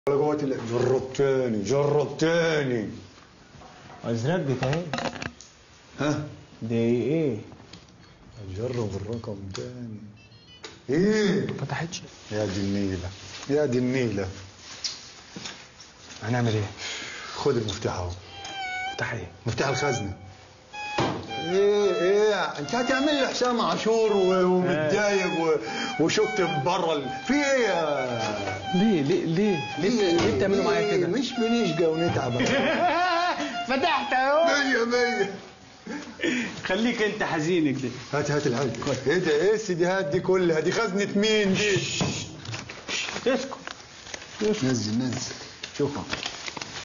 ولا قوة الا جرب تاني جرب تاني ازرقت اهي ها دي ايه جرب الرقم تاني ايه فتحتش يا دي النيلة يا دي النيلة هنعمل ايه خد المفتاح اهو فتح ايه مفتاح الخزنة ايه ايه انت هتعمل لي حسام عاشور و- ومتضايق و- وشفت بره ال... في ايه يا ليه ليه ليه ليه, ليه بتعملوا معايا كده مش بنشقى ونتعب فتحت اهو مية مية خليك انت حزين كده هات هات الحاج ايه ده ايه السيديهات دي كلها دي خزنة مين دي اسكت نزل نزل شوفها